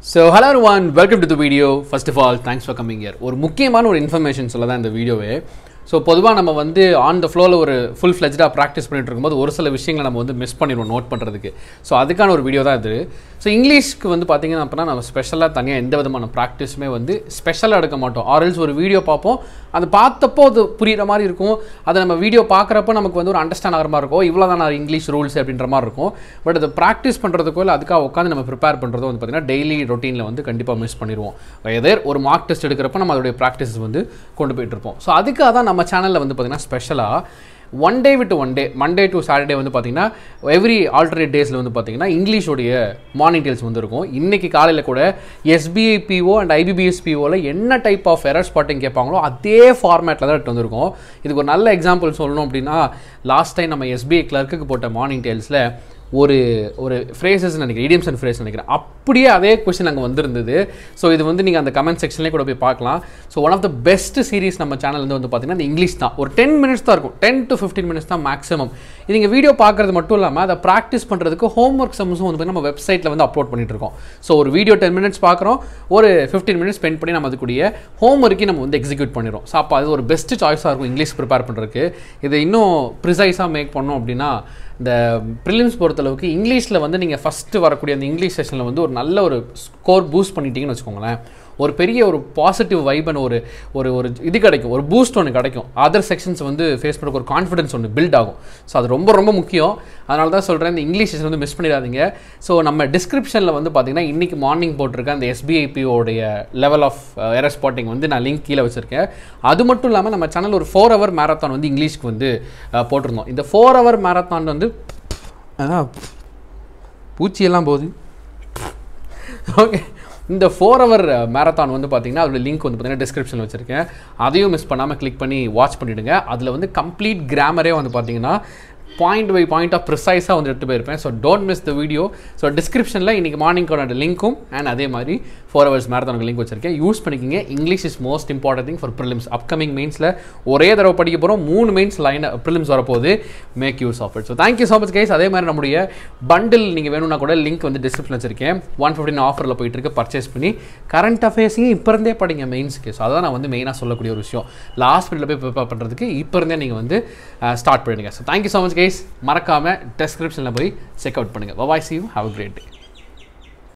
so hello one welcome to the video first of all thanks for coming here ஒரு முக்கியமான ஒரு information சொல்ல தான் இந்த வீடியோவே ஸோ பொதுவாக நம்ம வந்து ஆன் த ஃப்ளோவில் ஒரு ஃபுல் ஃப்ளெஜ்டாக ப்ராக்டிஸ் பண்ணிட்டு இருக்கும்போது ஒரு சில விஷயங்களை நம்ம வந்து மிஸ் பண்ணிடுவோம் நோட் பண்ணுறதுக்கு ஸோ அதுக்கான ஒரு வீடியோ தான் இது ஸோ இங்கிலீஷ்க்கு வந்து பார்த்தீங்கன்னா அப்படின்னா நம்ம ஸ்பெஷலாக தனியாக எந்த விதமான ப்ராக்டிஸுமே வந்து ஸ்பெஷலாக எடுக்க மாட்டோம் ஆரல்ஸ் ஒரு வீடியோ பார்ப்போம் அது பார்த்தப்போ அது புரியுற மாதிரி இருக்கும் அதை நம்ம வீடியோ பார்க்குறப்போ நமக்கு வந்து ஒரு அண்டர்ஸ்டாண்ட் ஆகிற மாதிரி இருக்கும் இவ்வளோ தான் இங்கிலீஷ் ரூல்ஸ் அப்படின்ற மாதிரி இருக்கும் பட் அதை ப்ராக்டிஸ் பண்ணுறதுக்கோ இல்லை அதுக்காக உட்காந்து நம்ம ப்ரிப்பேர் பண்ணுறதோ வந்து பார்த்திங்கன்னா டெய்லி ரொட்டீனில் வந்து கண்டிப்பாக மிஸ் பண்ணிடுவோம் எதர் ஒரு மார்க் டெஸ்ட் எடுக்கிறப்ப நம்ம அதோடைய ப்ராக்டிஸ் வந்து கொண்டு போயிட்டு இருப்போம் ஸோ அதுக்காக தான் நம்ம சேனலில் வந்து பார்த்திங்கன்னா ஸ்பெஷலாக ஒன் டே விட்டு one day Monday to Saturday வந்து பார்த்தீங்கன்னா எவ்ரி ஆல்டர்னேட் டேஸில் வந்து பார்த்தீங்கன்னா இங்கிலீஷோடைய மார்னிங் டேல்ஸ் வந்து இருக்கும் இன்றைக்கி காலையில் கூட எஸ்பிஐ பிஓ அண்ட் ஐபிபிஎஸ் பிஓவில் என்ன டைப் ஆஃப் எரர் ஸ்பாட்டிங் கேட்பாங்களோ அதே ஃபார்மேட்டில் தான் எடுத்து வந்திருக்கும் இதுக்கு ஒரு நல்ல எக்ஸாம்பிள் சொல்லணும் அப்படின்னா லாஸ்ட் டைம் நம்ம எஸ்பிஐ கிளர்க்குக்கு போட்ட மார்னிங் டேல்ஸில் ஒரு ஒரு ஃப்ரேசஸ் நினைக்கிறேன் இடியம்ஸ் அண்ட் ஃப்ரேஸ் நினைக்கிறேன் அப்படியே அதே கொஸ்டின் அங்கே வந்திருந்தது ஸோ இது வந்து நீங்கள் அந்த கமெண்ட் செக்ஷன்லேயே கூட போய் பார்க்கலாம் so one of the best series நம்ம சேனல் வந்து பார்த்தீங்கன்னா இந்த இங்கிலீஷ் தான் ஒரு டென் மினிட்ஸ் தான் இருக்கும் டென் டு ஃபிஃப்டீன் மினிட்ஸ் தான் மேக்ஸிமம் இது நீங்கள் வீடியோ பார்க்குறது மட்டும் இல்லாமல் அதை ப்ராக்டிஸ் பண்ணுறதுக்கு ஹோம் ஒர்க் சம்ஸும் வந்து நம்ம வெப்சைட்டில் வந்து அப்லோட் பண்ணிட்டு இருக்கோம் ஸோ ஒரு வீடியோ டென் மினிட்ஸ் பார்க்குறோம் ஒரு ஃபிஃப்டீன் மினிட்ஸ் ஸ்பெண்ட் பண்ணி நம்ம அதுக்குரிய ஹோம் ஒர்க்கை நம்ம வந்து எக்ஸிக்யூட் பண்ணிடுறோம் ஸோ அப்போ அது ஒரு பெஸ்ட் சாய்ஸாக இருக்கும் இங்கிலீஷ் ப்ரிப்பேர் பண்ணுறதுக்கு இதை இன்னும் ப்ரிசைஸாக மேக் பண்ணோம் அப்படின்னா இந்த ப்ரிலிம்ஸ் பொறுத்தளவுக்கு இங்கிலீஷில் வந்து நீங்கள் ஃபஸ்ட்டு வரக்கூடிய அந்த இங்கிலீஷ் செஷனில் வந்து ஒரு நல்ல ஒரு ஸ்கோர் பூஸ்ட் பண்ணிட்டீங்கன்னு வச்சுக்கோங்களேன் ஒரு பெரிய ஒரு பாசிட்டிவ் வைபன் ஒரு ஒரு ஒரு இது கிடைக்கும் ஒரு பூஸ்ட் ஒன்று கிடைக்கும் அதர் செக்ஷன்ஸ் வந்து ஃபேஸ் பண்ணுறக்கு ஒரு கான்ஃபிடன்ஸ் ஒன்று பில்ட் ஆகும் ஸோ அது ரொம்ப ரொம்ப முக்கியம் அதனால தான் சொல்கிறேன் இந்த இங்கிலீஷ் செஷன் வந்து மிஸ் பண்ணிடாதீங்க ஸோ நம்ம டிஸ்கிரிப்ஷனில் வந்து பார்த்தீங்கன்னா இன்றைக்கி மார்னிங் போட்டிருக்க அந்த எஸ்பிஐபியோடைய லெவல் ஆஃப் எரர் ஸ்பாட்டிங் வந்து நான் லிங்க் கீழே வச்சுருக்கேன் அது மட்டும் இல்லாமல் நம்ம சேனல் ஒரு ஃபோர் ஹவர் மேரத்தான் வந்து இங்கிலீஷ்க்கு வந்து அஹ், போட்டிருந்தோம் இந்த ஃபோர் ஹவர் மேரத்தான் வந்து அதான் பூச்சியெல்லாம் போகுது ஓகே இந்த ஃபோர் ஹவர் மேரத்தான் வந்து பார்த்தீங்கன்னா அதோட லிங்க் வந்து பார்த்தீங்கன்னா டிஸ்கிரிப்ஷனில் வச்சுருக்கேன் அதையும் மிஸ் பண்ணாமல் கிளிக் பண்ணி வாட்ச் பண்ணிவிடுங்க அதில் வந்து கம்ப்ளீட் கிராமரே வந்து பார்த்தீங்கன்னா பாயிண்ட் பை பாயிண்ட் ஆஃப் ப்ரிசைஸாக வந்து எடுத்து போயிருப்பேன் so don't miss the video so டிஸ்கிரிப்ஷனில் இன்றைக்கி மார்னிங்கோட லிங்க்கும் அண்ட் அதே மாதிரி ஃபோர் ஹவர்ஸ் மேரத்தானுக்கு லிங்க் வச்சிருக்கேன் யூஸ் பண்ணிக்கிங்க English is most important thing for prelims upcoming மெயின்ஸில் ஒரே தடவை படிக்க போகிறோம் மூணு மெயின்ஸ் லைன் ப்ரிலிம்ஸ் வரப்போகுது make use of it so thank you so much guys அதே மாதிரி நம்முடைய பண்டில் நீங்கள் வேணும்னா கூட லிங்க் வந்து டிஸ்கிரிப்ஷன் வச்சிருக்கேன் ஒன் ஃபிஃப்டின் ஆஃபரில் போயிட்டு இருக்கு பர்ச்சேஸ் பண்ணி கரண்ட் அஃபேர்ஸையும் இப்போ இருந்தே படிங்க மெயின்ஸ்க்கு ஸோ அதான் நான் வந்து மெயினாக சொல்லக்கூடிய ஒரு விஷயம் லாஸ்ட் மினிட்ல போய் ப்ரிப்பேர் பண்ணுறதுக்கு இப்போ இருந்தே நீங்கள் வந்து ஸ்டார்ட் பண்ணிடுங்க so thank you so much guys மறக்காமல் டிஸ்கிரிப்ஷனில் போய் செக் அவுட் பண்ணுங்கள் bye-bye see you have a great day